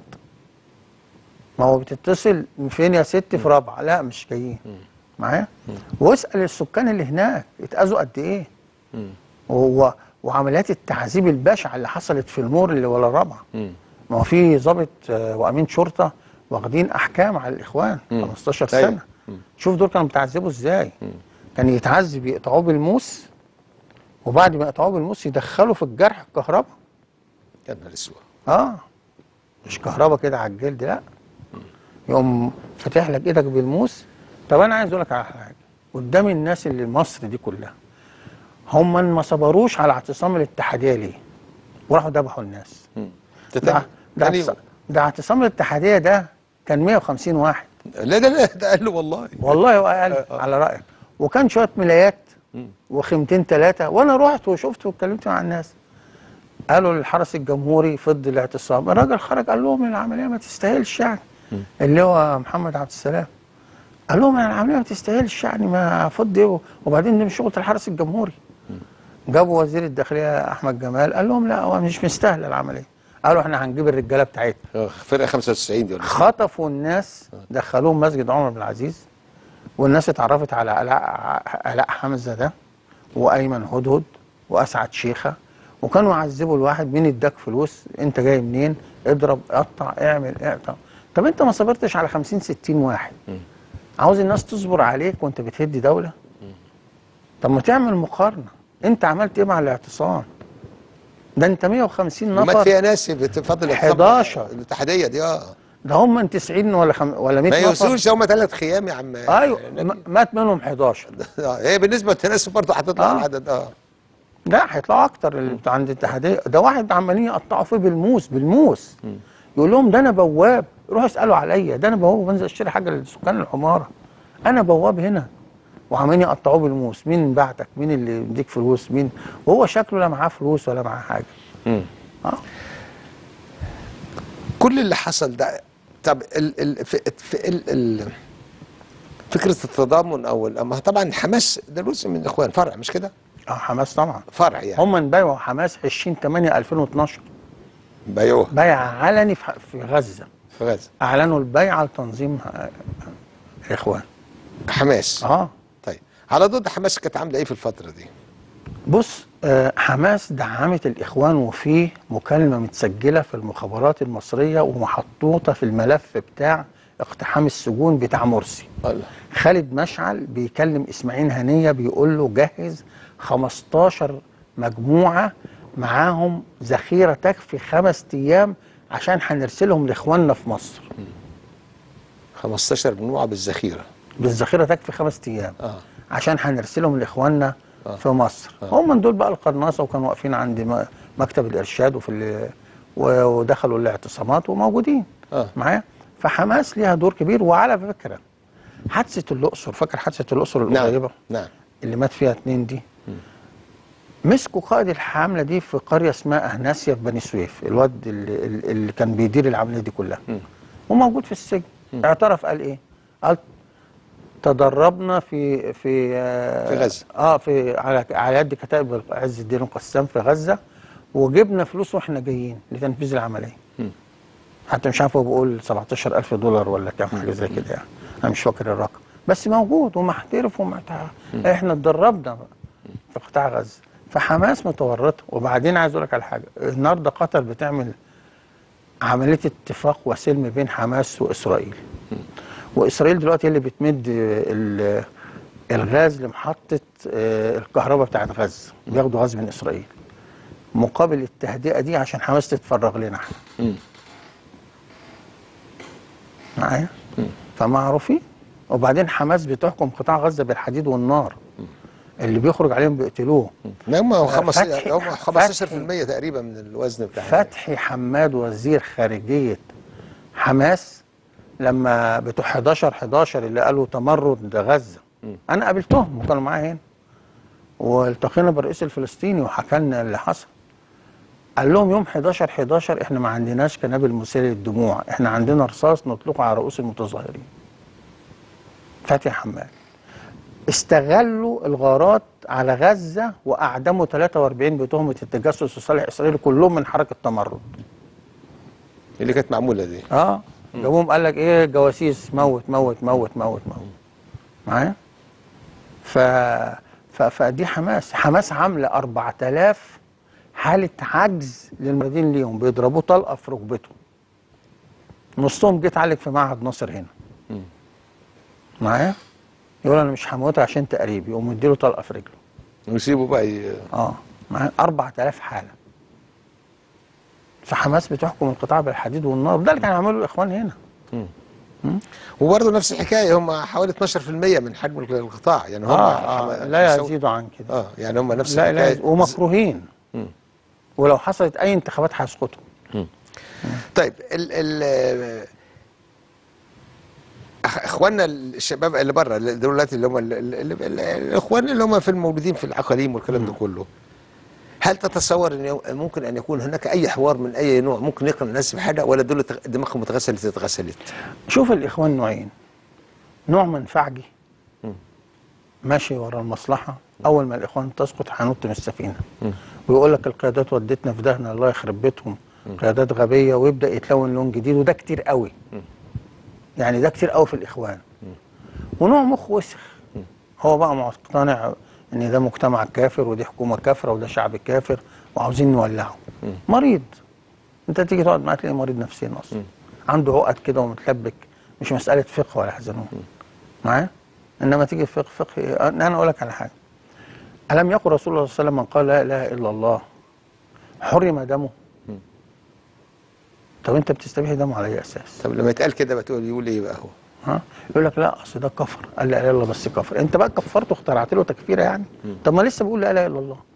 [SPEAKER 2] ما هو بتتصل فين يا ست في رابعه لا مش جايين معايا واسال السكان اللي هناك اتاذوا قد ايه
[SPEAKER 1] مم.
[SPEAKER 2] وهو وعمليات التعذيب البشعه اللي حصلت في المور اللي ولا الرابعه
[SPEAKER 1] مم.
[SPEAKER 2] ما هو في ضابط آه، وامين شرطه واخدين احكام على الاخوان
[SPEAKER 1] مم.
[SPEAKER 2] 15
[SPEAKER 1] أيوة.
[SPEAKER 2] سنه شوف دول كانوا بيتعذبوا ازاي كان يتعذب يقطعوه بالموس وبعد ما يقطعوه بالموس يدخلوا في الجرح الكهرباء
[SPEAKER 1] يا نهار اسود
[SPEAKER 2] اه مش كهرباء كده على الجلد لا يقوم فاتح لك ايدك بالموس طب انا عايز اقول لك على حاجه قدام الناس اللي مصر دي كلها هم ما صبروش على اعتصام الاتحاديه ليه وراحوا ذبحوا الناس
[SPEAKER 1] مم.
[SPEAKER 2] ده
[SPEAKER 1] تاني-
[SPEAKER 2] ده,
[SPEAKER 1] تاني-
[SPEAKER 2] اعتصام- ده اعتصام الاتحاديه ده كان 150 واحد
[SPEAKER 1] لا ده لا ده قال له والله
[SPEAKER 2] والله واقل على رايك وكان شويه ملايات وخيمتين ثلاثه وانا رحت وشفت واتكلمت مع الناس قالوا للحرس الجمهوري فض الاعتصام الراجل خرج قال لهم العمليه ما تستاهلش يعني اللي هو محمد عبد السلام قال لهم يعني العمليه ما تستاهلش يعني ما فض ايه وبعدين دي مش شغله الحرس الجمهوري جابوا وزير الداخليه احمد جمال قال لهم لا هو مش مستاهله العمليه قالوا احنا هنجيب الرجاله بتاعتنا
[SPEAKER 1] آه، فرقه 95 دي ولا
[SPEAKER 2] خطفوا الناس دخلوهم مسجد عمر بن العزيز والناس اتعرفت على علاء علاء حمزه ده وايمن هدهد واسعد شيخه وكانوا يعذبوا الواحد مين اداك فلوس انت جاي منين اضرب قطع اعمل اقطع طب انت ما صبرتش على 50 60 واحد عاوز الناس تصبر عليك وانت بتهدي دوله طب ما تعمل مقارنه انت عملت ايه مع الاعتصام ده انت 150
[SPEAKER 1] ومات
[SPEAKER 2] نفر
[SPEAKER 1] فيها ناس بتفضل
[SPEAKER 2] 11.
[SPEAKER 1] الاتحاديه دي اه
[SPEAKER 2] ده هم من 90 ولا خم... ولا 100
[SPEAKER 1] ما
[SPEAKER 2] نفر
[SPEAKER 1] يوصلوش هم ثلاث خيام يا عم
[SPEAKER 2] ايوه
[SPEAKER 1] نبي.
[SPEAKER 2] م- مات منهم 11
[SPEAKER 1] آه، هي بالنسبه للتناسب برضه هتطلع
[SPEAKER 2] آه.
[SPEAKER 1] العدد اه
[SPEAKER 2] لا هيطلعوا اكتر اللي بتاع عند الاتحاديه ده واحد عمالين يقطعوا فيه بالموس بالموس يقول لهم ده انا بواب روحوا اسالوا عليا ده انا بواب وبنزل اشتري حاجه لسكان العماره انا بواب هنا وعمالين يقطعوه بالموس مين بعتك مين اللي يديك فلوس مين وهو شكله لا معاه فلوس ولا معاه حاجه
[SPEAKER 1] مم.
[SPEAKER 2] اه
[SPEAKER 1] كل اللي حصل ده طب ال ال في في ال ال فكره التضامن او ال- أما طبعا حماس ده جزء من الاخوان فرع مش كده؟
[SPEAKER 2] اه حماس طبعا
[SPEAKER 1] فرع يعني
[SPEAKER 2] هم انبايعوا حماس 20 8 2012
[SPEAKER 1] بيعوه
[SPEAKER 2] بيع علني في في غزه
[SPEAKER 1] في غزه
[SPEAKER 2] اعلنوا البيعه لتنظيم آه، الاخوان
[SPEAKER 1] حماس
[SPEAKER 2] اه
[SPEAKER 1] طيب على ضد حماس كانت عامله ايه في الفتره دي؟
[SPEAKER 2] بص آه، حماس دعمت الإخوان وفي مكالمة متسجلة في المخابرات المصرية ومحطوطة في الملف بتاع اقتحام السجون بتاع مرسي
[SPEAKER 1] الله
[SPEAKER 2] خالد مشعل بيكلم إسماعيل هنية بيقول له جهز 15 مجموعة معاهم ذخيرة تكفي خمس أيام عشان هنرسلهم لإخواننا في مصر
[SPEAKER 1] 15 مجموعه بالذخيره
[SPEAKER 2] بالذخيرة تكفي خمس أيام
[SPEAKER 1] اه
[SPEAKER 2] عشان هنرسلهم لاخواننا في مصر هم من دول بقى القناصه وكانوا واقفين عند م- مكتب الارشاد وفي ال- و- ودخلوا الاعتصامات وموجودين
[SPEAKER 1] آه.
[SPEAKER 2] معايا فحماس ليها دور كبير وعلى فكره حادثه الاقصر فاكر حادثه الاقصر القريبه
[SPEAKER 1] نعم نعم
[SPEAKER 2] اللي مات فيها اتنين دي مسكوا قائد الحمله دي في قريه اسمها اهناسيا في بني سويف الواد اللي, اللي كان بيدير العمليه دي كلها وموجود في السجن اعترف قال ايه قال تدربنا في في آه،
[SPEAKER 1] في غزة.
[SPEAKER 2] اه في على على يد كتائب عز الدين القسام في غزه وجبنا فلوس واحنا جايين لتنفيذ العمليه حتى مش عارف هو بيقول 17000 دولار ولا كام حاجه زي كده يعني انا مش فاكر الرقم بس موجود ومحترف ومعترف احنا اتدربنا في قطاع غزه فحماس متورطه وبعدين عايز اقول لك على حاجه النهارده قطر بتعمل عمليه اتفاق وسلم بين حماس واسرائيل واسرائيل دلوقتي هي اللي بتمد ال- الغاز لمحطه آه، الكهرباء بتاعت غزه بياخدوا غاز من اسرائيل مقابل التهدئه دي عشان حماس تتفرغ لنا احنا
[SPEAKER 1] مم.
[SPEAKER 2] معايا فمعروفين وبعدين حماس بتحكم قطاع غزه بالحديد والنار اللي بيخرج عليهم بيقتلوه
[SPEAKER 1] هم خمس
[SPEAKER 2] فتحي-
[SPEAKER 1] هم 15%
[SPEAKER 2] فتحي.
[SPEAKER 1] تقريبا من الوزن بتاع
[SPEAKER 2] فتحي حماد وزير خارجيه حماس لما بتوع 11 11 اللي قالوا تمرد غزه انا قابلتهم وكانوا معايا هنا والتقينا بالرئيس الفلسطيني وحكى لنا اللي حصل قال لهم يوم 11 11 احنا ما عندناش قنابل مسيله للدموع احنا عندنا رصاص نطلقه على رؤوس المتظاهرين فتحي حماد استغلوا الغارات على غزه واعدموا 43 بتهمه التجسس لصالح اسرائيل كلهم من حركه تمرد
[SPEAKER 1] اللي كانت معموله دي
[SPEAKER 2] اه جابوهم قال لك ايه جواسيس موت موت موت موت موت معايا ف... ف... فدي حماس حماس عامله 4000 حاله عجز للمريضين ليهم بيضربوه طلقه في ركبته نصهم جه اتعالج في معهد ناصر هنا معايا يقول انا مش هموت عشان تقريبي يقوم مديله طلقه في رجله
[SPEAKER 1] ويسيبوا بقى ي...
[SPEAKER 2] اه معايا 4000 حاله فحماس بتحكم القطاع بالحديد والنار ده اللي كانوا يعملوا الاخوان هنا
[SPEAKER 1] وبرضه نفس الحكايه هم حوالي 12% من حجم القطاع يعني هم
[SPEAKER 2] آه آه
[SPEAKER 1] حم-
[SPEAKER 2] لا
[SPEAKER 1] يساو-
[SPEAKER 2] يزيدوا عن كده
[SPEAKER 1] اه يعني هم نفس
[SPEAKER 2] لا لا
[SPEAKER 1] الحكايه
[SPEAKER 2] ومكروهين ولو حصلت اي انتخابات هيسقطوا
[SPEAKER 1] طيب ال ال أخ- اخواننا الشباب اللي بره دلوقتي اللي هم ال- ال- ال- ال- الاخوان اللي هم في الموجودين في الاقاليم والكلام ده كله هل تتصور ان يو- ممكن ان يكون هناك اي حوار من اي نوع ممكن يقنع الناس بحاجه ولا دول تغ- دماغهم اتغسلت اتغسلت؟
[SPEAKER 2] شوف الاخوان نوعين نوع منفعجي ماشي ورا المصلحه اول ما الاخوان تسقط هنط من السفينه ويقول لك القيادات ودتنا في دهنا الله يخرب بيتهم قيادات غبيه ويبدا يتلون لون جديد وده كتير قوي يعني ده كتير قوي في الاخوان ونوع مخ وسخ هو بقى مقتنع ان ده مجتمع كافر ودي حكومه كافره وده شعب كافر وعاوزين نولعه مريض انت تيجي تقعد معاه تلاقيه مريض نفسيا اصلا عنده عقد كده ومتلبك مش مساله فقه ولا حزنون معايا انما تيجي فقه فقه انا اقول لك على حاجه الم يقل رسول الله صلى الله عليه وسلم من قال لا اله الا الله حرم دمه طب انت بتستبيح دمه على اي اساس
[SPEAKER 1] طب لما يتقال كده بتقول يقول ايه بقى هو؟
[SPEAKER 2] ها يقول لك لا اصل ده كفر قال لا اله الا الله بس كفر انت بقى كفرته واخترعت له تكفيره يعني طب ما لسه بيقول لا اله الا الله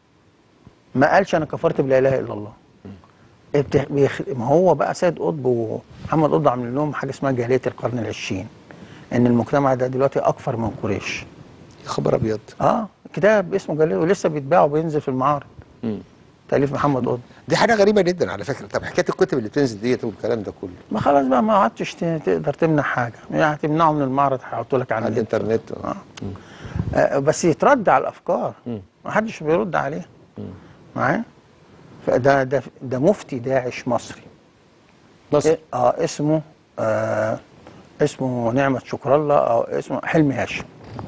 [SPEAKER 2] ما قالش انا كفرت بلا اله الا الله ابت- بيخ... ما هو بقى سيد قطب ومحمد قطب عاملين لهم حاجه اسمها جاهليه القرن العشرين ان المجتمع ده دلوقتي اكفر من قريش
[SPEAKER 1] يا خبر ابيض
[SPEAKER 2] اه كتاب اسمه جاهليه ولسه بيتباع وبينزل في المعارض تاليف محمد قطب
[SPEAKER 1] دي حاجه غريبه جدا على فكره طب حكايه الكتب اللي بتنزل ديت والكلام ده كله
[SPEAKER 2] ما خلاص بقى ما عدتش ت- تقدر تمنع حاجه يعني هتمنعه من المعرض هيحطوا لك على
[SPEAKER 1] على
[SPEAKER 2] النت
[SPEAKER 1] الانترنت
[SPEAKER 2] آه. آه، بس يترد على الافكار ما حدش بيرد عليها معايا فده ده ده مفتي داعش مصري
[SPEAKER 1] مصر
[SPEAKER 2] إيه؟ اه اسمه آه اسمه نعمة شكر الله او اسمه حلمي هاشم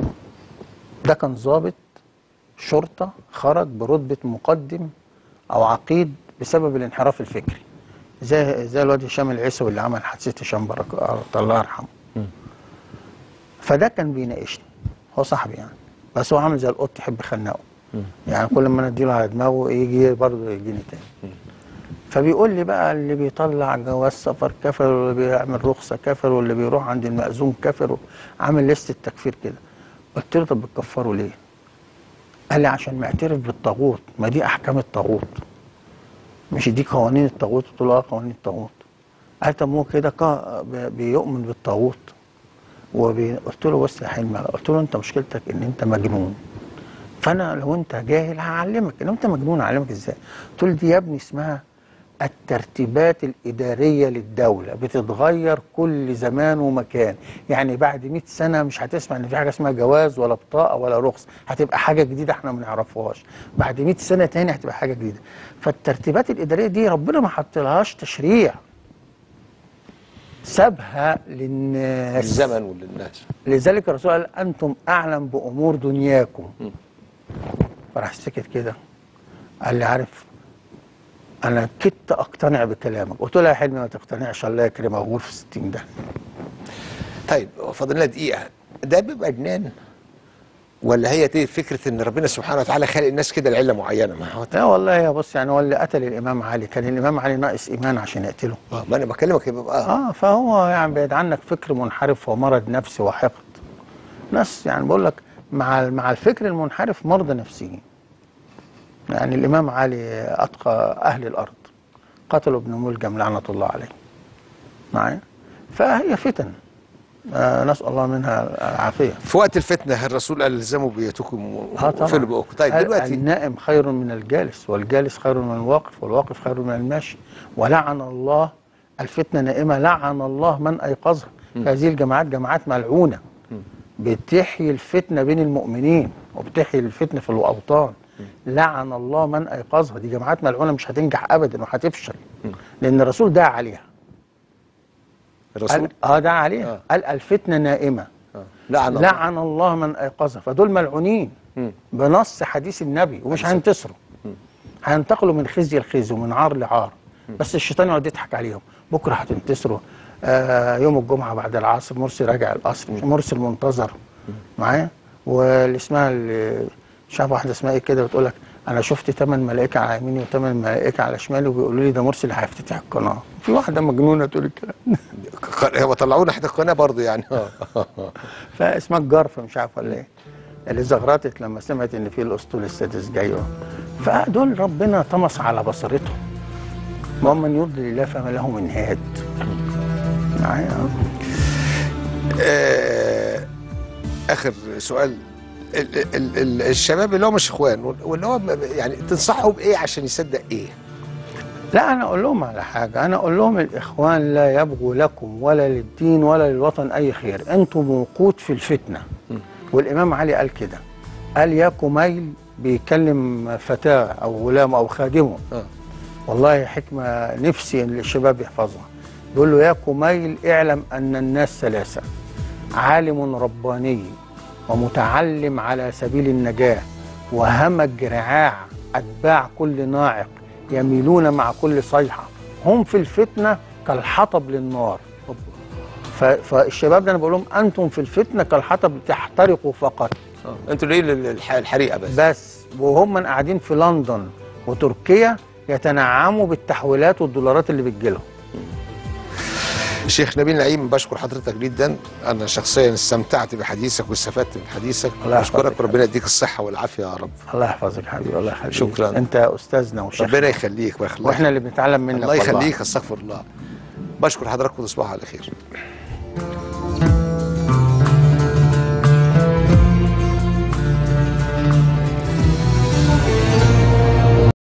[SPEAKER 2] ده كان ضابط شرطة خرج برتبة مقدم او عقيد بسبب الانحراف الفكري زي زي الواد هشام العيسوي اللي عمل حادثة هشام بركة الله يرحمه فده كان بيناقشني هو صاحبي يعني بس هو عامل زي القط يحب خناقه يعني كل ما انا اديله على دماغه يجي برضه يجيني تاني فبيقول لي بقى اللي بيطلع جواز سفر كافر واللي بيعمل رخصه كافر واللي بيروح عند المأذون كافر عامل لستة تكفير كده قلت له طب بتكفروا ليه؟ قال لي عشان معترف بالطاغوت ما دي احكام الطاغوت مش دي قوانين الطاغوت قلت له اه قوانين الطاغوت قال طب هو كده قا- ب- بيؤمن بالطاغوت وقلت له بص يا حلمي قلت له انت مشكلتك ان انت مجنون فانا لو انت جاهل هعلمك لو انت مجنون هعلمك ازاي قلت له دي يا ابني اسمها الترتيبات الإدارية للدولة بتتغير كل زمان ومكان يعني بعد 100 سنة مش هتسمع ان في حاجة اسمها جواز ولا بطاقة ولا رخص هتبقى حاجة جديدة احنا ما نعرفهاش بعد 100 سنة تاني هتبقى حاجة جديدة فالترتيبات الإدارية دي ربنا ما حطلهاش تشريع سابها للناس
[SPEAKER 1] الزمن وللناس
[SPEAKER 2] لذلك الرسول قال انتم اعلم بامور دنياكم فراح سكت كده قال لي عارف انا كدت اقتنع بكلامك قلت له يا حلمي ما تقتنعش الله يكرمك غور في 60 ده
[SPEAKER 1] طيب فاضل لنا دقيقه ده بيبقى جنان ولا هي دي فكره ان ربنا سبحانه وتعالى خلق الناس كده لعله معينه ما هو
[SPEAKER 2] لا والله يا بص يعني هو اللي قتل الامام علي كان الامام علي ناقص ايمان عشان يقتله
[SPEAKER 1] آه، ما انا بكلمك يبقى اه
[SPEAKER 2] اه فهو يعني بعيد عنك فكر منحرف ومرض نفسي وحقد ناس يعني بقول لك مع مع الفكر المنحرف مرضى نفسيين يعني الامام علي اتقى اهل الارض قتلوا ابن ملجم لعنه الله عليه معايا فهي فتن آه نسال الله منها العافيه
[SPEAKER 1] في وقت الفتنه الرسول قال الزموا بيوتكم
[SPEAKER 2] اه طبعا
[SPEAKER 1] وفلوا بؤكم طيب
[SPEAKER 2] قال
[SPEAKER 1] دلوقتي
[SPEAKER 2] النائم خير من الجالس والجالس خير من الواقف والواقف خير من الماشي ولعن الله الفتنه نائمه لعن الله من ايقظها هذه الجماعات جماعات ملعونه بتحيي الفتنه بين المؤمنين وبتحيي الفتنه في الاوطان لعن الله من ايقظها دي جماعات ملعونه مش هتنجح ابدا وهتفشل لان الرسول دعا عليها
[SPEAKER 1] الرسول
[SPEAKER 2] قال اه دعا عليها
[SPEAKER 1] آه.
[SPEAKER 2] قال الفتنه نائمه
[SPEAKER 1] آه. لعن الله
[SPEAKER 2] لعن الله من ايقظها فدول ملعونين
[SPEAKER 1] مم.
[SPEAKER 2] بنص حديث النبي ومش هينتصروا هينتقلوا من خزي لخزي ومن عار لعار بس الشيطان يقعد يضحك عليهم بكره هتنتصروا آه يوم الجمعه بعد العصر مرسي راجع القصر مرسي المنتظر معايا واللي اسمها اللي مش عارف واحده اسمها ايه كده بتقول لك انا شفت ثمان ملائكه على يميني وثمان ملائكه على شمالي وبيقولوا لي ده مرسي اللي هيفتتح القناه في واحده مجنونه تقول الكلام ده.
[SPEAKER 1] هو طلعونا حتى القناه برضه يعني اه
[SPEAKER 2] فاسمها الجرف مش عارف ولا ايه اللي زغرطت لما سمعت ان في الاسطول السادس جاي فدول ربنا طمس على بصيرتهم ومن يضلل الله فما له من هاد معايا
[SPEAKER 1] آه، اخر سؤال ال ال ال الشباب اللي هو مش اخوان واللي هو ب- يعني تنصحه بايه عشان يصدق ايه؟
[SPEAKER 2] لا انا اقول لهم على حاجه انا اقول لهم الاخوان لا يبغوا لكم ولا للدين ولا للوطن اي خير انتم وقود في الفتنه والامام علي قال كده قال يا كميل بيكلم فتاه او غلام او خادمه
[SPEAKER 1] اه
[SPEAKER 2] والله حكمة نفسي ان الشباب يحفظها بيقول له يا كميل اعلم ان الناس ثلاثة عالم رباني ومتعلم على سبيل النجاة وهمج رعاع أتباع كل ناعق يميلون مع كل صيحة هم في الفتنة كالحطب للنار ف- فالشباب ده انا بقول لهم انتم في الفتنه كالحطب تحترقوا فقط
[SPEAKER 1] اه انتوا ليه لل- الح- الحريقه بس؟
[SPEAKER 2] بس وهم قاعدين في لندن وتركيا يتنعموا بالتحويلات والدولارات اللي بتجيلهم
[SPEAKER 1] شيخ نبيل نعيم بشكر حضرتك جدا انا شخصيا استمتعت بحديثك واستفدت من حديثك
[SPEAKER 2] الله
[SPEAKER 1] بشكرك
[SPEAKER 2] يحفظك.
[SPEAKER 1] وربنا يديك الصحه والعافيه يا رب
[SPEAKER 2] الله يحفظك حبيبي الله يخليك
[SPEAKER 1] شكراً.
[SPEAKER 2] انت استاذنا وشيخنا
[SPEAKER 1] ربنا يخليك ويخليك
[SPEAKER 2] واحنا اللي بنتعلم منك
[SPEAKER 1] الله
[SPEAKER 2] والله.
[SPEAKER 1] يخليك استغفر الله بشكر حضرتك وتصبحوا على خير